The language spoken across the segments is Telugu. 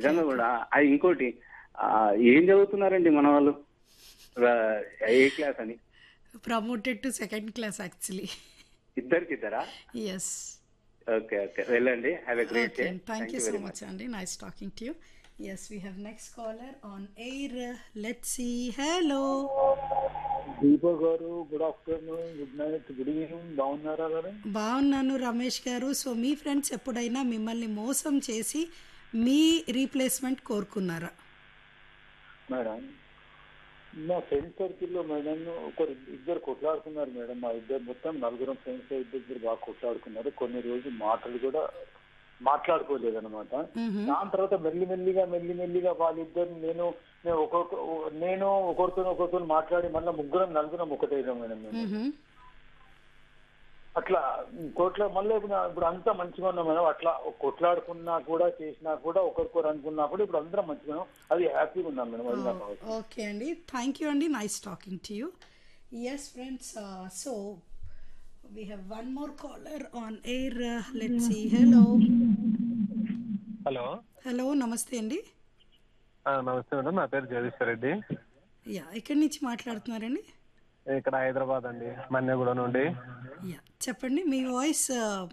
నిజంగా కూడా అది ఇంకోటి ఆ, ఏం చదువుతున్నారండి మన వాళ్ళు రా- ఏ క్లాస్ అని promoted to second class actually ఇద్దరికి ఇద్దరా ఎస్ ఓకే ఓకే వెళ్ళండి have a great day okay thank you so very much అండి nice talking to you yes we have next caller on air let see hello Deepak garu good afternoon good night good evening బాగున్నారా మేడం బాగున్నాను రమేష్ గారు సో మీ ఫ్రెండ్స్ ఎప్పుడైనా మిమ్మల్ని మోసం చేసి మీ రీప్లేస్మెంట్ కోరుకున్నారా మేడం మా ఫ్రెండ్ సర్కిల్లో మేడం ఒకరు ఇద్దరు కొట్లాడుకున్నారు మేడం మా ఇద్దరు మొత్తం నలుగురం ఫ్రెండ్స్ ఇద్దరు బాగా కొట్లాడుకున్నారు కొన్ని రోజులు మాటలు కూడా మాట్లాడుకోలేదు అనమాట దాని తర్వాత మెల్లి మెల్లిగా మెల్లి మెల్లిగా వాళ్ళిద్దరు నేను నేను ఒక్కొక్క నేను ఒకరితో ఒకరితో మాట్లాడి మళ్ళీ ముగ్గురం నలుగురం ఒకటైనా మేడం మేము అట్లా కోట్ల మళ్ళీ ఇప్పుడు ఇప్పుడు అంతా మంచిగా ఉన్నాం మేడం అట్లా కొట్లాడుకున్నా కూడా చేసినా కూడా ఒకరికొరు అనుకున్నా కూడా ఇప్పుడు అందరం మంచిగా ఉన్నాం అది హ్యాపీగా ఉన్నాం మేడం అది నాకు అవసరం. ఓకే అండి థ్యాంక్ యూ అండి nice talking to you yes friends so we have one more caller on air let see hello hello hello నమస్తే అండి ఆ, నమస్తే మేడం నా పేరు జగదీశ్వర్ రెడ్డి యా ఎక్కడి నుంచి మాట్లాడుతున్నారండి ఇక్కడ హైదరాబాద్ అండి మన్యగూడ నుండి యా చెప్పండి మీ వాయిస్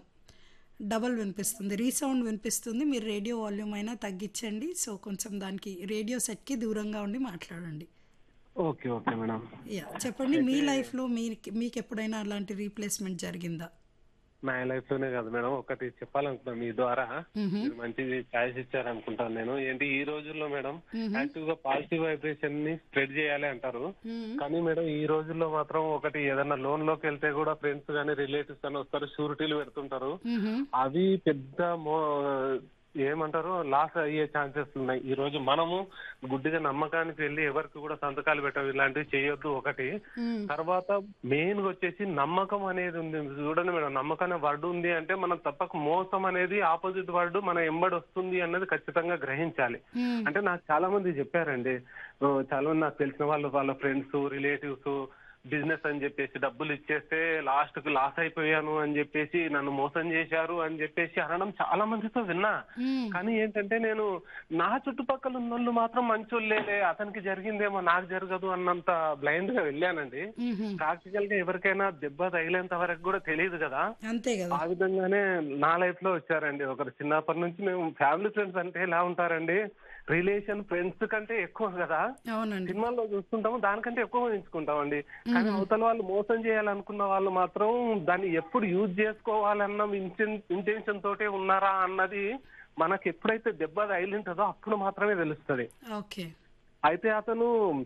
డబల్ వినిపిస్తుంది రీసౌండ్ వినిపిస్తుంది మీరు రేడియో వాల్యూమ్ అయినా తగ్గించండి సో కొంచెం దానికి రేడియో సెట్కి దూరంగా ఉండి మాట్లాడండి ఓకే ఓకే మేడం యా చెప్పండి మీ లైఫ్లో మీకు మీకు ఎప్పుడైనా అలాంటి రీప్లేస్మెంట్ జరిగిందా నా లైఫ్ లోనే కాదు మేడం ఒకటి చెప్పాలనుకున్నాను మీ ద్వారా మీరు మంచి ఛాయిస్ ఇచ్చారు అనుకుంటాను నేను ఏంటి ఈ రోజుల్లో మేడం యాక్టివ్ గా పాజిటివ్ వైబ్రేషన్ ని స్ప్రెడ్ చేయాలి అంటారు కానీ మేడం ఈ రోజుల్లో మాత్రం ఒకటి ఏదైనా లోన్ లోకి వెళ్తే కూడా ఫ్రెండ్స్ గానీ రిలేటివ్స్ అని వస్తారు షూరిటీలు పెడుతుంటారు అవి పెద్ద మో ఏమంటారు లాస్ అయ్యే ఛాన్సెస్ ఉన్నాయి ఈ రోజు మనము గుడ్డిగా నమ్మకానికి వెళ్ళి ఎవరికి కూడా సంతకాలు పెట్టవు ఇలాంటివి చేయొద్దు ఒకటి తర్వాత మెయిన్ గా వచ్చేసి నమ్మకం అనేది ఉంది చూడండి మేడం నమ్మకం అనే వర్డ్ ఉంది అంటే మనం తప్పక మోసం అనేది ఆపోజిట్ వర్డ్ మన ఎంబడి వస్తుంది అన్నది ఖచ్చితంగా గ్రహించాలి అంటే నాకు చాలా మంది చెప్పారండి ఆ, చాలా మంది నాకు తెలిసిన వాళ్ళు వాళ్ళ ఫ్రెండ్స్ రిలేటివ్స్ బిజినెస్ అని చెప్పేసి డబ్బులు ఇచ్చేస్తే లాస్ట్ కు లాస్ అయిపోయాను అని చెప్పేసి నన్ను మోసం చేశారు అని చెప్పేసి అనడం చాలా మందితో విన్నా కానీ ఏంటంటే నేను నా చుట్టుపక్కల ఉన్న వాళ్ళు మాత్రం మంచోళ్ళేలే అతనికి జరిగిందేమో నాకు జరగదు అన్నంత బ్లైండ్ గా వెళ్ళానండి ప్రాక్టికల్ గా ఎవరికైనా దెబ్బ తగిలేంత వరకు కూడా తెలియదు కదా అంతే కదా ఆ విధంగానే నా లైఫ్ లో వచ్చారండి ఒకరు చిన్నప్పటి నుంచి మేము ఫ్యామిలీ ఫ్రెండ్స్ అంటే ఎలా ఉంటారండి రిలేషన్ ఫ్రెండ్స్ కంటే ఎక్కువ కదా అవునండి సినిమాల్లో చూస్తుంటాము దానికంటే ఎక్కువ ఎంచుకుంటామండి కానీ అవతల వాళ్ళు మోసం చేయాలనుకున్న వాళ్ళు మాత్రం దాన్ని ఎప్పుడు యూజ్ చేసుకోవాలన్న ఇంటెన్షన్ తోటే ఉన్నారా అన్నది మనకి ఎప్పుడైతే దెబ్బ తగిలింటుందో అప్పుడు మాత్రమే తెలుస్తుంది ఓకే అయితే అతను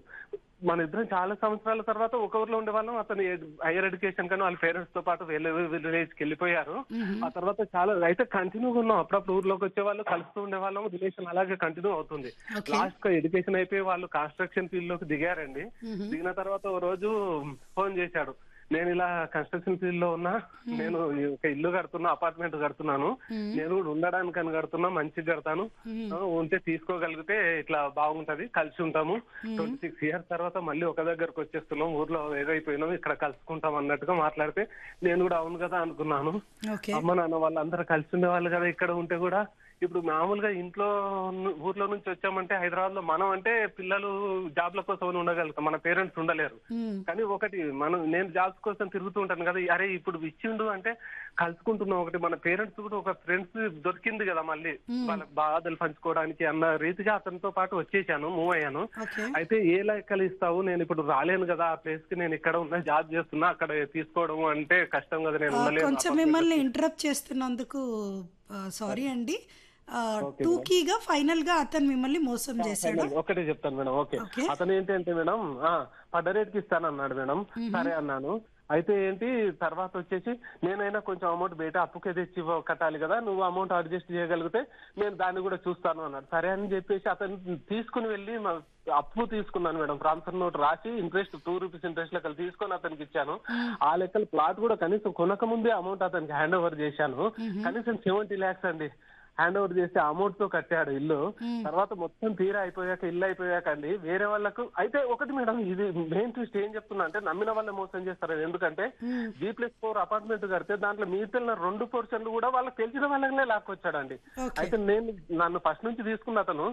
మన ఇద్దరం చాలా సంవత్సరాల తర్వాత ఒక ఊర్లో ఉండేవాళ్ళం అతను హైయర్ ఎడ్యుకేషన్ కానీ వాళ్ళ పేరెంట్స్ తో పాటు వేరే విలేజ్ కి వెళ్ళిపోయారు ఆ తర్వాత చాలా అయితే కంటిన్యూగా ఉన్నాం అప్పుడప్పుడు ఊర్లోకి వచ్చే వాళ్ళు కలుస్తూ ఉండేవాళ్ళం రిలేషన్ అలాగే కంటిన్యూ అవుతుంది లాస్ట్ గా ఎడ్యుకేషన్ అయిపోయి వాళ్ళు కన్స్ట్రక్షన్ ఫీల్డ్ లోకి దిగారండి దిగిన తర్వాత ఓ రోజు ఫోన్ చేశాడు నేను ఇలా కన్స్ట్రక్షన్ ఫీల్డ్ లో ఉన్నా నేను ఒక ఇల్లు కడుతున్నా అపార్ట్మెంట్ కడుతున్నాను నేను కూడా ఉండడానికి అని కడుతున్నా మంచిగా కడతాను ఆ, ఉంటే తీసుకోగలిగితే ఇట్లా బాగుంటది కలిసి ఉంటాము ట్వంటీ సిక్స్ ఇయర్స్ తర్వాత మళ్ళీ ఒక దగ్గరకు వచ్చేస్తున్నాం ఊర్లో ఏదైపోయినాం ఇక్కడ కలుసుకుంటాం అన్నట్టుగా మాట్లాడితే నేను కూడా అవును కదా అనుకున్నాను ఓకే అమ్మ నాన్న వాళ్ళందరూ కలిసి ఉండేవాళ్ళు కదా ఇక్కడ ఉంటే కూడా ఇప్పుడు మామూలుగా ఇంట్లో ను- ఊర్లో నుంచి వచ్చామంటే హైదరాబాద్ లో మనం అంటే పిల్లలు జాబ్ల కోసం అని ఉండగలుగుతాం మన పేరెంట్స్ ఉండలేరు కానీ ఒకటి మనం నేను జాబ్స్ కోసం తిరుగుతూ ఉంటాను కదా అరే ఇప్పుడు ఇచ్చిండు అంటే కలుసుకుంటున్నాం ఒకటి మన పేరెంట్స్ కూడా ఒక ఫ్రెండ్స్ దొరికింది కదా మళ్ళీ వాళ్ళ బాధలు పంచుకోవడానికి అన్న రీతిగా అతనితో పాటు వచ్చేసాను మూవ్ అయ్యాను ఓకే అయితే ఏ లెక్కలు ఇస్తావు నేను ఇప్పుడు రాలేను కదా ఆ ప్లేస్ కి నేను ఇక్కడ ఉన్నా జాబ్ చేస్తున్నా అక్కడ తీసుకోవడం అంటే కష్టం కదా నేను ఉండలేను కొంచెం మిమ్మల్ని ఇంటరప్ట్ చేస్తున్నందుకు సారీ అండి టూకీగా ఫైనల్ గా అతను మిమ్మల్ని మోసం చేశాడు మేడం, ఒకటే చెప్తాను మేడం ఓకే Okay. అతను ఏంటంటే మేడం ఆ, పడ్డ రేట్కి ఇస్తాను అన్నాడు మేడం సరే అన్నాను అయితే ఏంటి తర్వాత వచ్చేసి నేనైనా కొంచెం అమౌంట్ బయట అప్పుకే తెచ్చి ఇవ్వ- కట్టాలి కదా నువ్వు అమౌంట్ అడ్జస్ట్ చేయగలిగితే నేను దాన్ని కూడా చూస్తాను అన్నాడు సరే అని చెప్పేసి అతను తీసుకుని వెళ్ళి మా- అప్పు తీసుకున్నాను మేడం ట్రాన్స్ఫర్ నోట్ రాసి ఇంట్రెస్ట్ టూ రూపీస్ ఇంట్రెస్ట్ లెక్కలు తీసుకొని అతనికి ఇచ్చాను ఆ లెక్కలు ప్లాట్ కూడా కనీసం కొనక ముందే అమౌంట్ అతనికి హ్యాండ్ ఓవర్ చేశాను కనీసం సెవెంటీ ల్యాక్స్ అండి హ్యాండ్ ఓవర్ చేసి అమౌంట్ తో కట్టాడు ఇల్లు తర్వాత మొత్తం తీరా అయిపోయాక ఇల్లు అయిపోయాక అండి వేరే వాళ్ళకు అయితే ఒకటి మేడం ఇది మెయిన్ ట్విస్ట్ ఏం చెప్తున్నా అంటే నమ్మిన వాళ్ళే మోసం చేస్తారు ఎందుకంటే జీ ప్లస్ ఫోర్ అపార్ట్మెంట్ కడితే దాంట్లో మిగతా రెండు పోర్షన్లు కూడా వాళ్ళకి తెలిసిన వాళ్ళనే లాక్కొచ్చాడండి Okay. అయితే నేను నన్ను ఫస్ట్ నుంచి తీసుకున్న అతను